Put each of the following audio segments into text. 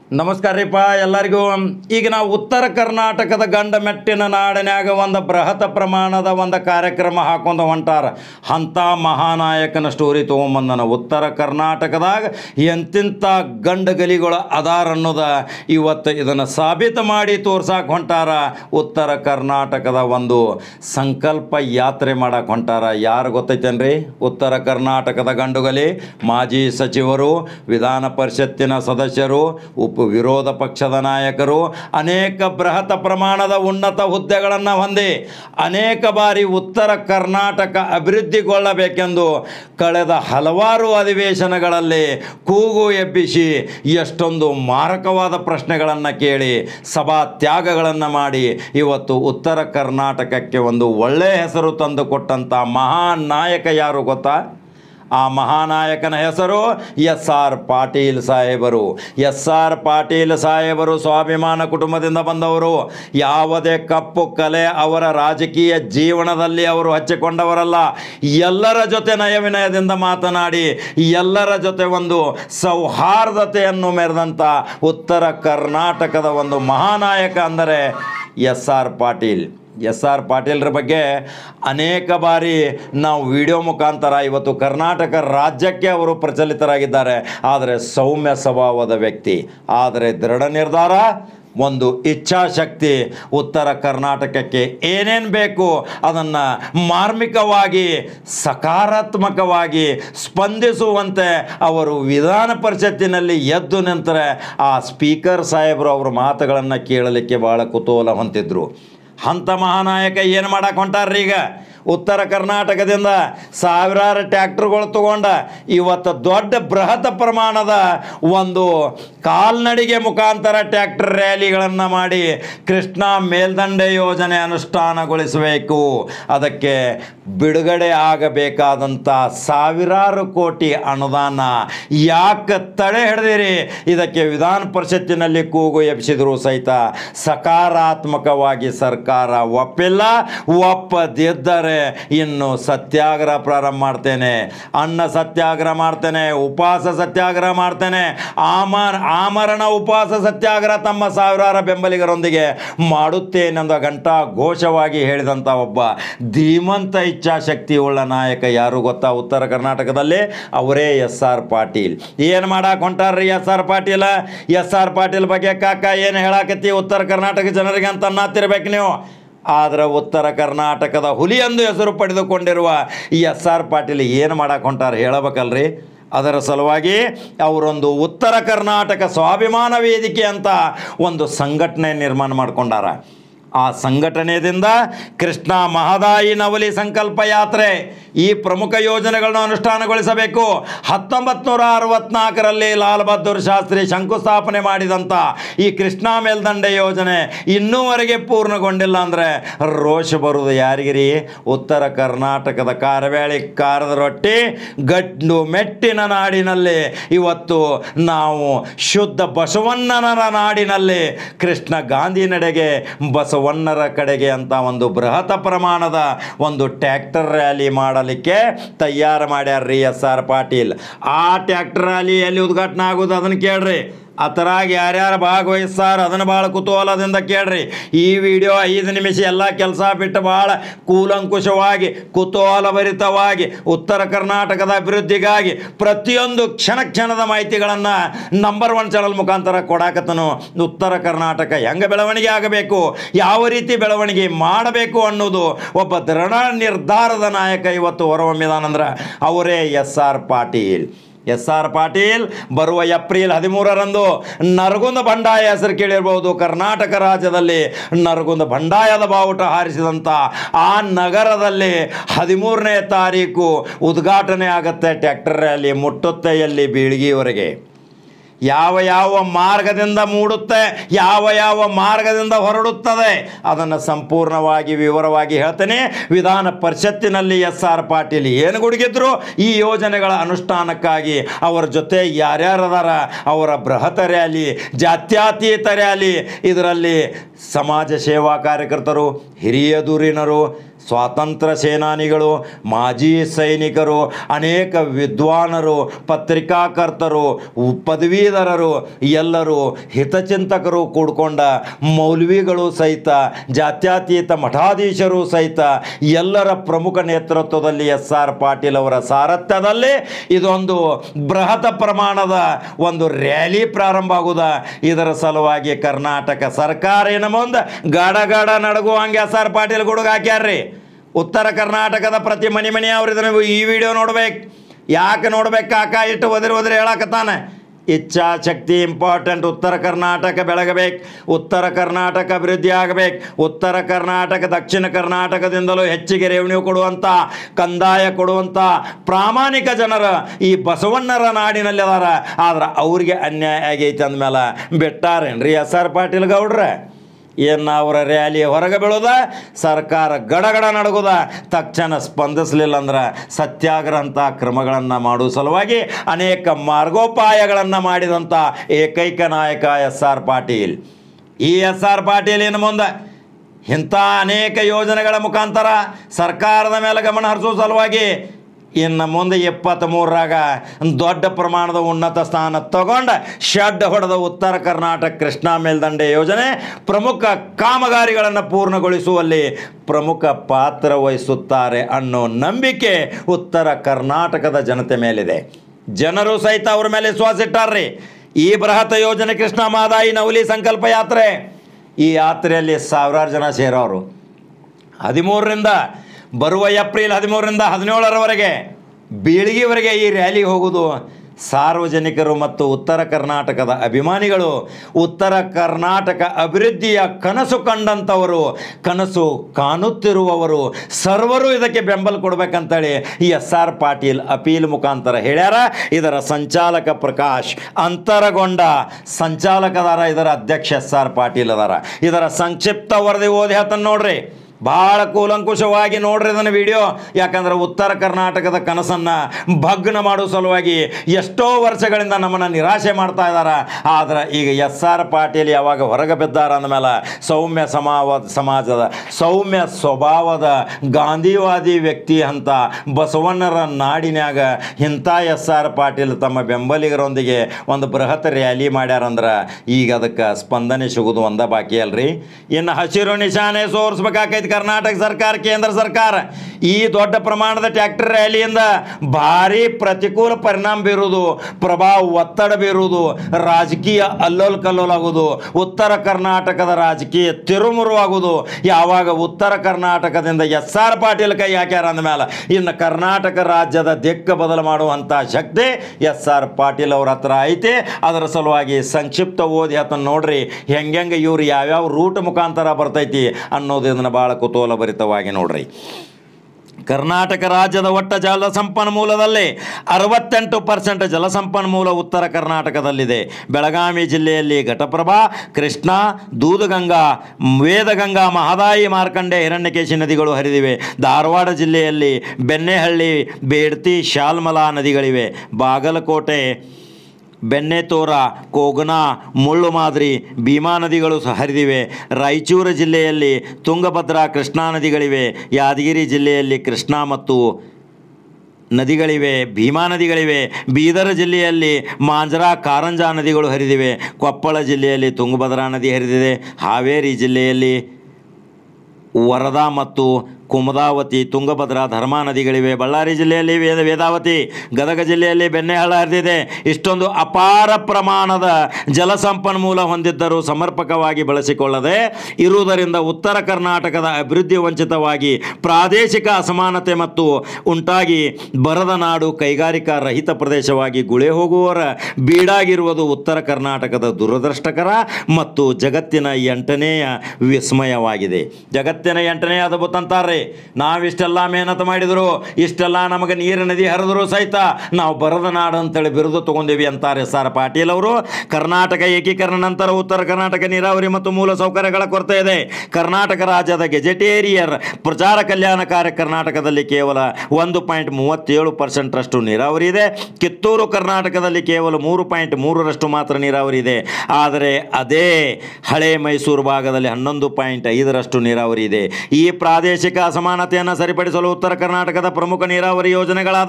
ನಮಸ್ಕಾರ ರೀಪ ಎಲ್ಲರಿಗೂ ಈಗ ನಾವು ಉತ್ತರ ಕರ್ನಾಟಕದ ಗಂಡ ಮೆಟ್ಟಿನ ನಾಡಿನ್ಯಾಗ ಒಂದು ಬೃಹತ್ ಪ್ರಮಾಣದ ಒಂದು ಕಾರ್ಯಕ್ರಮ ಹಾಕೊಂಡು ಹೊಂಟಾರ ಅಂಥ ಮಹಾನಾಯಕನ ಸ್ಟೋರಿ ತೊಗೊಂಬಂದನ ಉತ್ತರ ಕರ್ನಾಟಕದಾಗ ಎಂತಿಂಥ ಗಂಡ ಗಲಿಗಳು ಅದಾರ ಅನ್ನೋದ ಇವತ್ತು ಇದನ್ನು ಸಾಬೀತು ಮಾಡಿ ತೋರ್ಸಕ್ಕೆ ಹೊಂಟಾರ ಉತ್ತರ ಕರ್ನಾಟಕದ ಒಂದು ಸಂಕಲ್ಪ ಯಾತ್ರೆ ಮಾಡಕ್ಕೆ ಹೊಂಟಾರ ಯಾರು ಗೊತ್ತೈತೇನ್ರಿ ಉತ್ತರ ಕರ್ನಾಟಕದ ಗಂಡುಗಲಿ ಮಾಜಿ ಸಚಿವರು ವಿಧಾನ ಪರಿಷತ್ತಿನ ಸದಸ್ಯರು ಉಪ ವಿರೋಧ ಪಕ್ಷದ ನಾಯಕರು ಅನೇಕ ಬೃಹತ್ ಪ್ರಮಾಣದ ಉನ್ನತ ಹುದ್ದೆಗಳನ್ನು ಹೊಂದಿ ಅನೇಕ ಬಾರಿ ಉತ್ತರ ಕರ್ನಾಟಕ ಅಭಿವೃದ್ಧಿಗೊಳ್ಳಬೇಕೆಂದು ಕಳೆದ ಹಲವಾರು ಅಧಿವೇಶನಗಳಲ್ಲಿ ಕೂಗು ಎಬ್ಬಿಸಿ ಎಷ್ಟೊಂದು ಮಾರಕವಾದ ಪ್ರಶ್ನೆಗಳನ್ನು ಕೇಳಿ ಸಭಾ ತ್ಯಾಗಗಳನ್ನು ಮಾಡಿ ಇವತ್ತು ಉತ್ತರ ಕರ್ನಾಟಕಕ್ಕೆ ಒಂದು ಒಳ್ಳೆಯ ಹೆಸರು ತಂದು ಕೊಟ್ಟಂಥ ಮಹಾನ್ ನಾಯಕ ಯಾರು ಗೊತ್ತಾ ಆ ಮಹಾನಾಯಕನ ಹೆಸರು ಎಸ್ ಆರ್ ಪಾಟೀಲ್ ಸಾಹೇಬರು ಎಸ್ ಆರ್ ಪಾಟೀಲ್ ಸಾಹೇಬರು ಸ್ವಾಭಿಮಾನ ಕುಟುಂಬದಿಂದ ಬಂದವರು ಯಾವುದೇ ಕಪ್ಪು ಕಲೆ ಅವರ ರಾಜಕೀಯ ಜೀವನದಲ್ಲಿ ಅವರು ಹಚ್ಚಿಕೊಂಡವರಲ್ಲ ಎಲ್ಲರ ಜೊತೆ ನಯವಿನಯದಿಂದ ಮಾತನಾಡಿ ಎಲ್ಲರ ಜೊತೆ ಒಂದು ಸೌಹಾರ್ದತೆಯನ್ನು ಮೆರೆದಂಥ ಉತ್ತರ ಕರ್ನಾಟಕದ ಒಂದು ಮಹಾನಾಯಕ ಅಂದರೆ S R Patil S R ಪಾಟೀಲ್ರ ಬಗ್ಗೆ ಅನೇಕ ಬಾರಿ ನಾವು ವಿಡಿಯೋ ಮುಖಾಂತರ ಇವತ್ತು ಕರ್ನಾಟಕ ರಾಜ್ಯಕ್ಕೆ ಅವರು ಪ್ರಚಲಿತರಾಗಿದ್ದಾರೆ ಆದರೆ ಸೌಮ್ಯ ಸ್ವಭಾವದ ವ್ಯಕ್ತಿ ಆದರೆ ದೃಢ ನಿರ್ಧಾರ ಒಂದು ಇಚ್ಛಾಶಕ್ತಿ ಉತ್ತರ ಕರ್ನಾಟಕಕ್ಕೆ ಏನೇನು ಬೇಕು ಅದನ್ನು ಮಾರ್ಮಿಕವಾಗಿ ಸಕಾರಾತ್ಮಕವಾಗಿ ಸ್ಪಂದಿಸುವಂತೆ ಅವರು ವಿಧಾನ ಪರಿಷತ್ತಿನಲ್ಲಿ ಎದ್ದು ನಿಂತರೆ ಆ ಸ್ಪೀಕರ್ ಸಾಹೇಬರು ಅವ್ರ ಮಾತುಗಳನ್ನು ಕೇಳಲಿಕ್ಕೆ ಭಾಳ ಕುತೂಹಲ ಹೊಂತಿದ್ರು ಅಂಥ ಮಹಾನಾಯಕ ಏನು ಮಾಡಕ್ಕೆ ಹೊಂಟಾರ್ರಿ ಈಗ ಉತ್ತರ ಕರ್ನಾಟಕದಿಂದ ಸಾವಿರಾರು ಟ್ಯಾಕ್ಟರ್ಗಳು ತಗೊಂಡ ಇವತ್ತು ದೊಡ್ಡ ಬೃಹತ್ ಪ್ರಮಾಣದ ಒಂದು ಕಾಲ್ನಡಿಗೆ ಮುಖಾಂತರ ಟ್ಯಾಕ್ಟರ್ ರ್ಯಾಲಿಗಳನ್ನು ಮಾಡಿ ಕೃಷ್ಣ ಮೇಲ್ದಂಡೆ ಯೋಜನೆ ಅನುಷ್ಠಾನಗೊಳಿಸಬೇಕು ಅದಕ್ಕೆ ಬಿಡುಗಡೆ ಆಗಬೇಕಾದಂಥ ಸಾವಿರಾರು ಕೋಟಿ ಅನುದಾನ ಯಾಕೆ ತಡೆ ಹಿಡಿದಿರಿ ಇದಕ್ಕೆ ವಿಧಾನ ಪರಿಷತ್ತಿನಲ್ಲಿ ಕೂಗು ಎಬ್ಬಿಸಿದ್ರು ಸಹಿತ ಸಕಾರಾತ್ಮಕವಾಗಿ ಸರ್ಕಾರ ಒಪ್ಪಿಲ್ಲ ಒಪ್ಪದಿದ್ದರೆ ಇನ್ನು ಸತ್ಯಾಗ್ರಹ ಪ್ರಾರಂಭ ಮಾಡ್ತೇನೆ ಅನ್ನ ಸತ್ಯಾಗ್ರಹ ಮಾಡ್ತೇನೆ ಉಪವಾಸ ಸತ್ಯಾಗ್ರಹ ಮಾಡ್ತೇನೆ ಆಮರ ಆಮರಣ ಉಪವಾಸ ಸತ್ಯಾಗ್ರಹ ತಮ್ಮ ಸಾವಿರಾರು ಬೆಂಬಲಿಗರೊಂದಿಗೆ ಮಾಡುತ್ತೇನೆಂದ ಗಂಟಾ ಘೋಷವಾಗಿ ಹೇಳಿದಂಥ ಒಬ್ಬ ಧೀಮಂತ ಇಚ್ಛಾಶಕ್ತಿ ಉಳ್ಳ ನಾಯಕ ಯಾರು ಗೊತ್ತಾ ಉತ್ತರ ಕರ್ನಾಟಕದಲ್ಲಿ ಅವರೇ ಎಸ್ ಆರ್ ಪಾಟೀಲ್ ಏನು ಮಾಡಕ್ಕೆ ಹೊಂಟಾರ್ರಿ S R Patil S R Patil ಬಗ್ಗೆ ಕಾಕ ಏನು ಹೇಳಾಕತ್ತಿ ಉತ್ತರ ಕರ್ನಾಟಕ ಜನರಿಗೆ ಅಂತ ಅನ್ನತ್ತಿರ್ಬೇಕು ನೀವು ಆದ್ರೆ ಉತ್ತರ ಕರ್ನಾಟಕದ ಹುಲಿ ಎಂದು ಹೆಸರು ಪಡೆದುಕೊಂಡಿರುವ ಈ ಎಸ್ ಆರ್ ಪಾಟೀಲ್ ಏನು ಮಾಡಕ್ಕೆ ಹೊಂಟಾರ ಹೇಳಬೇಕಲ್ರಿ ಅದರ ಸಲುವಾಗಿ ಅವರೊಂದು ಉತ್ತರ ಕರ್ನಾಟಕ ಸ್ವಾಭಿಮಾನ ವೇದಿಕೆ ಅಂತ ಒಂದು ಸಂಘಟನೆ ನಿರ್ಮಾಣ ಮಾಡ್ಕೊಂಡಾರ ಆ ಸಂಘಟನೆಯಿಂದ ಕೃಷ್ಣ ಮಹದಾಯಿ ನವಲಿ ಸಂಕಲ್ಪ ಯಾತ್ರೆ ಈ ಪ್ರಮುಖ ಯೋಜನೆಗಳನ್ನು ಅನುಷ್ಠಾನಗೊಳಿಸಬೇಕು ಹತ್ತೊಂಬತ್ತು ನೂರ ಅರವತ್ನಾಲ್ಕರಲ್ಲಿ ಲಾಲ್ ಬಹದ್ದೂರ್ ಶಾಸ್ತ್ರಿ ಶಂಕುಸ್ಥಾಪನೆ ಮಾಡಿದಂಥ ಈ ಕೃಷ್ಣ ಮೇಲ್ದಂಡೆ ಯೋಜನೆ ಇನ್ನೂವರೆಗೆ ಪೂರ್ಣಗೊಂಡಿಲ್ಲ ಅಂದರೆ ರೋಷ ಬರುವುದು ಯಾರಿಗಿರಿ ಉತ್ತರ ಕರ್ನಾಟಕದ ಕಾರಬೇಳಿ ಕಾರದ ರೊಟ್ಟಿ ಗಟ್ಟು ಮೆಟ್ಟಿನ ನಾಡಿನಲ್ಲಿ ಇವತ್ತು ನಾವು ಶುದ್ಧ ಬಸವಣ್ಣನ ನಾಡಿನಲ್ಲಿ ಕೃಷ್ಣ ಗಾಂಧಿ ನಡೆಗೆ ಬಸವಣ್ಣರ ಕಡೆಗೆ ಅಂತ ಒಂದು ಬೃಹತ್ ಪ್ರಮಾಣದ ಒಂದು ಟ್ಯಾಕ್ಟರ್ ರ್ಯಾಲಿ ಮಾಡಲಿಕ್ಕೆ ತಯಾರು ಮಾಡ್ಯಾರ್ರಿ ಎಸ್ ಆರ್ ಪಾಟೀಲ್ ಆ ಟ್ಯಾಕ್ಟರ್ ರ್ಯಾಲಿ ಎಲ್ಲಿ ಉದ್ಘಾಟನೆ ಆಗೋದು ಅದನ್ನು ಕೇಳ್ರಿ ಆ ಥರಾಗಿ ಯಾರ್ಯಾರು ಭಾಗವಹಿಸ್ತಾರ ಅದನ್ನು ಭಾಳ ಕುತೂಹಲದಿಂದ ಕೇಳ್ರಿ ಈ ವಿಡಿಯೋ ಐದು ನಿಮಿಷ ಎಲ್ಲ ಕೆಲಸ ಬಿಟ್ಟು ಭಾಳ ಕೂಲಂಕುಷವಾಗಿ ಕುತೂಹಲಭರಿತವಾಗಿ ಉತ್ತರ ಕರ್ನಾಟಕದ ಅಭಿವೃದ್ಧಿಗಾಗಿ ಪ್ರತಿಯೊಂದು ಕ್ಷಣ ಕ್ಷಣದ ಮಾಹಿತಿಗಳನ್ನು ನಂಬರ್ ಒನ್ ಚಾನಲ್ ಮುಖಾಂತರ ಕೊಡಾಕತ್ತನು ಉತ್ತರ ಕರ್ನಾಟಕ ಹೆಂಗೆ ಬೆಳವಣಿಗೆ ಆಗಬೇಕು ಯಾವ ರೀತಿ ಬೆಳವಣಿಗೆ ಮಾಡಬೇಕು ಅನ್ನೋದು ಒಬ್ಬ ದೃಢ ನಿರ್ಧಾರದ ನಾಯಕ ಇವತ್ತು ಹೊರಹೊಮ್ಮಿದಾನಂದ್ರೆ ಅವರೇ S R Patil S R Patil ಬರುವ ಏಪ್ರಿಲ್ ಹದಿಮೂರರಂದು ನರಗುಂದ ಬಂಡಾಯ ಹೆಸರು ಕೇಳಿರ್ಬೋದು ಕರ್ನಾಟಕ ರಾಜ್ಯದಲ್ಲಿ ನರಗುಂದ ಬಂಡಾಯದ ಬಾವುಟ ಹಾರಿಸಿದಂಥ ಆ ನಗರದಲ್ಲಿ ಹದಿಮೂರನೇ ತಾರೀಕು ಉದ್ಘಾಟನೆ ಆಗುತ್ತೆ ಟ್ಯಾಕ್ಟರ್ ರ್ಯಾಲಿ ಮುಟ್ಟುತ್ತೆ ಎಲ್ಲಿ ಬೀಳ್ಗಿವರೆಗೆ ಯಾವ ಯಾವ ಮಾರ್ಗದಿಂದ ಮೂಡುತ್ತೆ ಯಾವ ಯಾವ ಮಾರ್ಗದಿಂದ ಹೊರಡುತ್ತದೆ ಅದನ್ನು ಸಂಪೂರ್ಣವಾಗಿ ವಿವರವಾಗಿ ಹೇಳ್ತೇನೆ ವಿಧಾನ ಪರಿಷತ್ತಿನಲ್ಲಿ ಎಸ್ ಆರ್ ಪಾಟೀಲ್ ಏನು ಗುಡುಗಿದ್ರು ಈ ಯೋಜನೆಗಳ ಅನುಷ್ಠಾನಕ್ಕಾಗಿ ಅವರ ಜೊತೆ ಯಾರ್ಯಾರದಾರ ಅವರ ಬೃಹತ್ ರ್ಯಾಲಿ ಜಾತ್ಯತೀತ ರ್ಯಾಲಿ ಇದರಲ್ಲಿ ಸಮಾಜ ಸೇವಾ ಕಾರ್ಯಕರ್ತರು ಹಿರಿಯ ದೂರಿನರು ಸ್ವಾತಂತ್ರ್ಯ ಸೇನಾನಿಗಳು ಮಾಜಿ ಸೈನಿಕರು ಅನೇಕ ವಿದ್ವಾನರು ಪತ್ರಿಕಾಕರ್ತರು ಉ- ಪದವೀಧರರು ಎಲ್ಲರೂ ಹಿತಚಿಂತಕರು ಕೂಡ್ಕೊಂಡ ಮೌಲ್ವಿಗಳು ಸಹಿತ ಜಾತ್ಯತೀತ ಮಠಾಧೀಶರು ಸಹಿತ ಎಲ್ಲರ ಪ್ರಮುಖ ನೇತೃತ್ವದಲ್ಲಿ ಎಸ್ ಆರ್ ಪಾಟೀಲ್ ಅವರ ಸಾರಥ್ಯದಲ್ಲಿ ಇದೊಂದು ಬೃಹತ್ ಪ್ರಮಾಣದ ಒಂದು ರ್ಯಾಲಿ ಪ್ರಾರಂಭ ಆಗುದ ಇದರ ಸಲುವಾಗಿ ಕರ್ನಾಟಕ ಸರ್ಕಾರ ಏನು ಮುಂದೆ ಗಾಡ ಗಾಡ ನಡಗುವಂಗೆ ಎಸ್ ಆರ್ ಪಾಟೀಲ್ ಗುಡುಗ ಹಾಕ್ಯಾರ್ರಿ ಉತ್ತರ ಕರ್ನಾಟಕದ ಪ್ರತಿ ಮನೆ ಮನೆ ಅವ್ರು ಇದನ್ನ ಈ ವಿಡಿಯೋ ನೋಡ್ಬೇಕು ಯಾಕೆ ನೋಡ್ಬೇಕು ಕಾಕ ಇಟ್ಟು ಒದರಿ ಒದರಿ ಹೇಳಕತ್ತಾನೆ ಇಚ್ಛಾಶಕ್ತಿ ಇಂಪಾರ್ಟೆಂಟ್ ಉತ್ತರ ಕರ್ನಾಟಕ ಬೆಳಗಬೇಕು ಉತ್ತರ ಕರ್ನಾಟಕ ಅಭಿವೃದ್ಧಿ ಆಗಬೇಕು ಉತ್ತರ ಕರ್ನಾಟಕ ದಕ್ಷಿಣ ಕರ್ನಾಟಕದಿಂದಲೂ ಹೆಚ್ಚಿಗೆ ರೆವೆನ್ಯೂ ಕೊಡುವಂಥ ಕಂದಾಯ ಕೊಡುವಂಥ ಪ್ರಾಮಾಣಿಕ ಜನರ ಈ ಬಸವಣ್ಣರ ನಾಡಿನಲ್ಲಿ ಅದಾರ ಆದ್ರೆ ಅವ್ರಿಗೆ ಅನ್ಯಾಯ ಆಗೈತೆ ಅಂದಮೇಲೆ ಬಿಟ್ಟಾರೇನ್ರಿ ಎಸ್ ಆರ್ ಪಾಟೀಲ್ ಗೌಡ್ರೆ ಏನು ಅವರ ರ್ಯಾಲಿ ಹೊರಗೆ ಬೀಳೋದ ಸರ್ಕಾರ ಗಡಗಡ ನಡಗೋದ ತಕ್ಷಣ ಸ್ಪಂದಿಸಲಿಲ್ಲ ಅಂದ್ರೆ ಸತ್ಯಾಗ್ರಹ ಅಂತ ಕ್ರಮಗಳನ್ನು ಮಾಡುವ ಸಲುವಾಗಿ ಅನೇಕ ಮಾರ್ಗೋಪಾಯಗಳನ್ನು ಮಾಡಿದಂಥ ಏಕೈಕ ನಾಯಕ ಎಸ್ ಆರ್ ಪಾಟೀಲ್ ಈ ಎಸ್ ಆರ್ ಪಾಟೀಲ್ ಇನ್ನು ಮುಂದೆ ಇಂಥ ಅನೇಕ ಯೋಜನೆಗಳ ಮುಖಾಂತರ ಸರ್ಕಾರದ ಮೇಲೆ ಗಮನ ಹರಿಸುವ ಸಲುವಾಗಿ ಇನ್ನು ಮುಂದೆ ಎಪ್ಪತ್ತ್ಮೂರರಾಗ ದೊಡ್ಡ ಪ್ರಮಾಣದ ಉನ್ನತ ಸ್ಥಾನ ತಗೊಂಡ ಶೆಡ್ ಹೊಡೆದ ಉತ್ತರ ಕರ್ನಾಟಕ ಕೃಷ್ಣಾ ಮೇಲ್ದಂಡೆ ಯೋಜನೆ ಪ್ರಮುಖ ಕಾಮಗಾರಿಗಳನ್ನು ಪೂರ್ಣಗೊಳಿಸುವಲ್ಲಿ ಪ್ರಮುಖ ಪಾತ್ರ ವಹಿಸುತ್ತಾರೆ ಅನ್ನೋ ನಂಬಿಕೆ ಉತ್ತರ ಕರ್ನಾಟಕದ ಜನತೆ ಮೇಲಿದೆ ಜನರು ಸಹಿತ ಅವ್ರ ಮೇಲೆ ವಿಶ್ವಾಸ ಇಟ್ಟಾರ್ರಿ ಈ ಬೃಹತ್ ಯೋಜನೆ ಕೃಷ್ಣ ಮಾದಾಯಿ ನವಲಿ ಸಂಕಲ್ಪ ಯಾತ್ರೆ ಈ ಯಾತ್ರೆಯಲ್ಲಿ ಸಾವಿರಾರು ಜನ ಸೇರೋರು ಹದಿಮೂರರಿಂದ ಬರುವ ಏಪ್ರಿಲ್ ಹದಿಮೂರರಿಂದ ಹದಿನೇಳರವರೆಗೆ ಬೀಳಿಗೆವರೆಗೆ ಈ ರ್ಯಾಲಿ ಹೋಗುವುದು ಸಾರ್ವಜನಿಕರು ಮತ್ತು ಉತ್ತರ ಕರ್ನಾಟಕದ ಅಭಿಮಾನಿಗಳು ಉತ್ತರ ಕರ್ನಾಟಕ ಅಭಿವೃದ್ಧಿಯ ಕನಸು ಕಂಡಂಥವರು ಕನಸು ಕಾಣುತ್ತಿರುವವರು ಸರ್ವರು ಇದಕ್ಕೆ ಬೆಂಬಲ ಕೊಡ್ಬೇಕಂತೇಳಿ ಈ ಎಸ್ ಆರ್ ಪಾಟೀಲ್ ಅಪೀಲ್ ಮುಖಾಂತರ ಹೇಳ್ಯಾರ ಇದರ ಸಂಚಾಲಕ ಪ್ರಕಾಶ್ ಅಂತರಗೊಂಡ ಸಂಚಾಲಕದಾರ ಇದರ ಅಧ್ಯಕ್ಷ ಎಸ್ ಆರ್ ಪಾಟೀಲ್ ಅದಾರ ಇದರ ಸಂಕ್ಷಿಪ್ತ ವರದಿ ಓದಿ ಹೇಳ್ತಾನೆ ನೋಡ್ರಿ ಭಾಳ ಕೂಲಂಕುಷವಾಗಿ ನೋಡ್ರಿ ಇದನ್ನು ವಿಡಿಯೋ ಯಾಕಂದ್ರೆ ಉತ್ತರ ಕರ್ನಾಟಕದ ಕನಸನ್ನು ಭಗ್ನ ಮಾಡುವ ಸಲುವಾಗಿ ಎಷ್ಟೋ ವರ್ಷಗಳಿಂದ ನಮ್ಮನ್ನು ನಿರಾಶೆ ಮಾಡ್ತಾ ಇದ್ದಾರೆ ಆದ್ರೆ ಈಗ ಎಸ್ ಆರ್ ಪಾಟೀಲ್ ಯಾವಾಗ ಹೊರಗೆ ಬಿದ್ದಾರ ಅಂದಮೇಲೆ ಸೌಮ್ಯ ಸಮಾವ ಸಮಾಜದ ಸೌಮ್ಯ ಸ್ವಭಾವದ ಗಾಂಧಿವಾದಿ ವ್ಯಕ್ತಿ ಅಂತ ಬಸವಣ್ಣರ ನಾಡಿನ್ಯಾಗ ಇಂಥ ಎಸ್ ಆರ್ ಪಾಟೀಲ್ ತಮ್ಮ ಬೆಂಬಲಿಗರೊಂದಿಗೆ ಒಂದು ಬೃಹತ್ ರ್ಯಾಲಿ ಮಾಡ್ಯಾರಂದ್ರೆ ಈಗ ಅದಕ್ಕೆ ಸ್ಪಂದನೆ ಸಿಗೋದು ಒಂದ ಬಾಕಿ ಅಲ್ರಿ ಇನ್ನು ಹಸಿರು ನಿಶಾನೆ ಸೋರಿಸ್ಬೇಕಾಕೈತಿ ಕರ್ನಾಟಕ ಸರ್ಕಾರ ಕೇಂದ್ರ ಸರ್ಕಾರ ಈ ದೊಡ್ಡ ಪ್ರಮಾಣದ ಟ್ರ್ಯಾಕ್ಟರ್ ರ್ಯಾಲಿಯಿಂದ ಭಾರಿ ಪ್ರತಿಕೂಲ ಪರಿಣಾಮ ಬೀರುವುದು ಪ್ರಭಾವ ಒತ್ತಡ ಬೀರುವುದು ರಾಜಕೀಯ ಅಲ್ಲೋಲ್ ಕಲ್ಲೋಲಾಗುವುದು ಉತ್ತರ ಕರ್ನಾಟಕದ ರಾಜಕೀಯ ತಿರುಮುರುವಾಗುವುದು ಯಾವಾಗ ಉತ್ತರ ಕರ್ನಾಟಕದಿಂದ ಎಸ್ ಆರ್ ಪಾಟೀಲ್ ಕೈ ಹಾಕ್ಯಾರ ಅಂದಮೇಲೆ ಇನ್ನು ಕರ್ನಾಟಕ ರಾಜ್ಯದ ದಿಕ್ಕ ಬದಲು ಮಾಡುವಂಥ ಶಕ್ತಿ ಎಸ್ ಆರ್ ಪಾಟೀಲ್ ಅವ್ರ ಹತ್ರ ಐತಿ ಅದರ ಸಲುವಾಗಿ ಸಂಕ್ಷಿಪ್ತ ಓದಿ ಆತನ ನೋಡ್ರಿ ಹೆಂಗೆ ಇವ್ರು ಯಾವ್ಯಾವ ರೂಟ್ ಮುಖಾಂತರ ಬರ್ತೈತಿ ಅನ್ನೋದು ಇದನ್ನು ಭಾಳ ಕುತೂಹಲಭರಿತವಾಗಿ ನೋಡ್ರಿ ಕರ್ನಾಟಕ ರಾಜ್ಯದ ಒಟ್ಟ ಜಲ ಸಂಪನ್ಮೂಲದಲ್ಲಿ ಅರವತ್ತೆಂಟು ಪರ್ಸೆಂಟ್ ಜಲಸಂಪನ್ಮೂಲ ಉತ್ತರ ಕರ್ನಾಟಕದಲ್ಲಿದೆ ಬೆಳಗಾವಿ ಜಿಲ್ಲೆಯಲ್ಲಿ ಘಟಪ್ರಭಾ ಕೃಷ್ಣ ದೂದಗಂಗಾ ವೇದಗಂಗಾ ಮಹದಾಯಿ ಮಾರ್ಕಂಡೆ ಹಿರಣ್ಯಕೇಶಿ ನದಿಗಳು ಹರಿದಿವೆ ಧಾರವಾಡ ಜಿಲ್ಲೆಯಲ್ಲಿ ಬೆಣ್ಣೆಹಳ್ಳಿ ಬೇಡ್ತಿ ಶಾಲ್ಮಲಾ ನದಿಗಳಿವೆ ಬಾಗಲಕೋಟೆ ಬೆಣ್ಣೆತೋರ ಕೋಗನಾ ಮುಳ್ಳು ಮಾದರಿ ಭೀಮಾ ನದಿಗಳು ಸಹ ಹರಿದಿವೆ ರಾಯಚೂರು ಜಿಲ್ಲೆಯಲ್ಲಿ ತುಂಗಭದ್ರಾ ಕೃಷ್ಣಾ ನದಿಗಳಿವೆ ಯಾದಗಿರಿ ಜಿಲ್ಲೆಯಲ್ಲಿ ಕೃಷ್ಣಾ ಮತ್ತು ನದಿಗಳಿವೆ ಭೀಮಾ ನದಿಗಳಿವೆ ಬೀದರ್ ಜಿಲ್ಲೆಯಲ್ಲಿ ಮಾಂಜರಾ ಕಾರಂಜಾ ನದಿಗಳು ಹರಿದಿವೆ ಕೊಪ್ಪಳ ಜಿಲ್ಲೆಯಲ್ಲಿ ತುಂಗಭದ್ರಾ ನದಿ ಹರಿದಿದೆ ಹಾವೇರಿ ಜಿಲ್ಲೆಯಲ್ಲಿ ವರದಾ ಮತ್ತು ಕುಮದಾವತಿ ತುಂಗಭದ್ರಾ ಧರ್ಮಾ ನದಿಗಳಿವೆ ಬಳ್ಳಾರಿ ಜಿಲ್ಲೆಯಲ್ಲಿ ವೇದ ವೇದಾವತಿ ಗದಗ ಜಿಲ್ಲೆಯಲ್ಲಿ ಬೆಣ್ಣೆಹಳ್ಳ ಹರಿದಿದೆ ಇಷ್ಟೊಂದು ಅಪಾರ ಪ್ರಮಾಣದ ಜಲಸಂಪನ್ಮೂಲ ಹೊಂದಿದ್ದರೂ ಸಮರ್ಪಕವಾಗಿ ಬಳಸಿಕೊಳ್ಳದೆ ಇರುವುದರಿಂದ ಉತ್ತರ ಕರ್ನಾಟಕದ ಅಭಿವೃದ್ಧಿ ವಂಚಿತವಾಗಿ ಪ್ರಾದೇಶಿಕ ಅಸಮಾನತೆ ಮತ್ತು ಉಂಟಾಗಿ ಬರದ ನಾಡು ಕೈಗಾರಿಕಾ ರಹಿತ ಪ್ರದೇಶವಾಗಿ ಗುಳೆ ಹೋಗುವವರ ಬೀಡಾಗಿರುವುದು ಉತ್ತರ ಕರ್ನಾಟಕದ ದುರದೃಷ್ಟಕರ ಮತ್ತು ಜಗತ್ತಿನ ಎಂಟನೆಯ ವಿಸ್ಮಯವಾಗಿದೆ ಜಗತ್ತಿನ ಎಂಟನೇ ಅದ್ಭುತ ಅಂತಾರೆ ನಾವಿಷ್ಟೆಲ್ಲ ಮೇಹನತ್ ಮಾಡಿದ್ರು ಇಷ್ಟೆಲ್ಲ ನಮಗೆ ನೀರು ನದಿ ಹರಿದ್ರು ಸಹಿತ ನಾವು ಬರದ ನಾಡು ಅಂತೇಳಿ ಬಿರುದು ತಗೊಂಡೇವಿ ಅಂತಾರೆ ಎಸ್ ಆರ್ ಪಾಟೀಲ್ ಅವರು ಕರ್ನಾಟಕ ಏಕೀಕರಣ ನಂತರ ಉತ್ತರ ಕರ್ನಾಟಕ ನೀರಾವರಿ ಮತ್ತು ಮೂಲ ಸೌಕರ್ಯಗಳ ಕೊರತೆ ಇದೆ ಕರ್ನಾಟಕ ರಾಜ್ಯದ ಗೆಜೆಟೇರಿಯರ್ ಪ್ರಚಾರ ಕಲ್ಯಾಣ ಕಾರ್ಯ ಕರ್ನಾಟಕದಲ್ಲಿ ಕೇವಲ ಒಂದು ಪಾಯಿಂಟ್ ಮೂವತ್ತೇಳು ಪರ್ಸೆಂಟ್ರಷ್ಟು ನೀರಾವರಿ ಇದೆ ಕಿತ್ತೂರು ಕರ್ನಾಟಕದಲ್ಲಿ ಕೇವಲ ಮೂರು ಪಾಯಿಂಟ್ ಮೂರರಷ್ಟು ಮಾತ್ರ ನೀರಾವರಿ ಇದೆ ಆದರೆ ಅದೇ ಹಳೆ ಮೈಸೂರು ಭಾಗದಲ್ಲಿ ಹನ್ನೊಂದು ಪಾಯಿಂಟ್ ಐದರಷ್ಟು ನೀರಾವರಿ ಇದೆ ಈ ಪ್ರಾದೇಶಿಕ ಅಸಮಾನತೆಯನ್ನು ಸರಿಪಡಿಸಲು ಉತ್ತರ ಕರ್ನಾಟಕದ ಪ್ರಮುಖ ನೀರಾವರಿ ಯೋಜನೆಗಳಾದ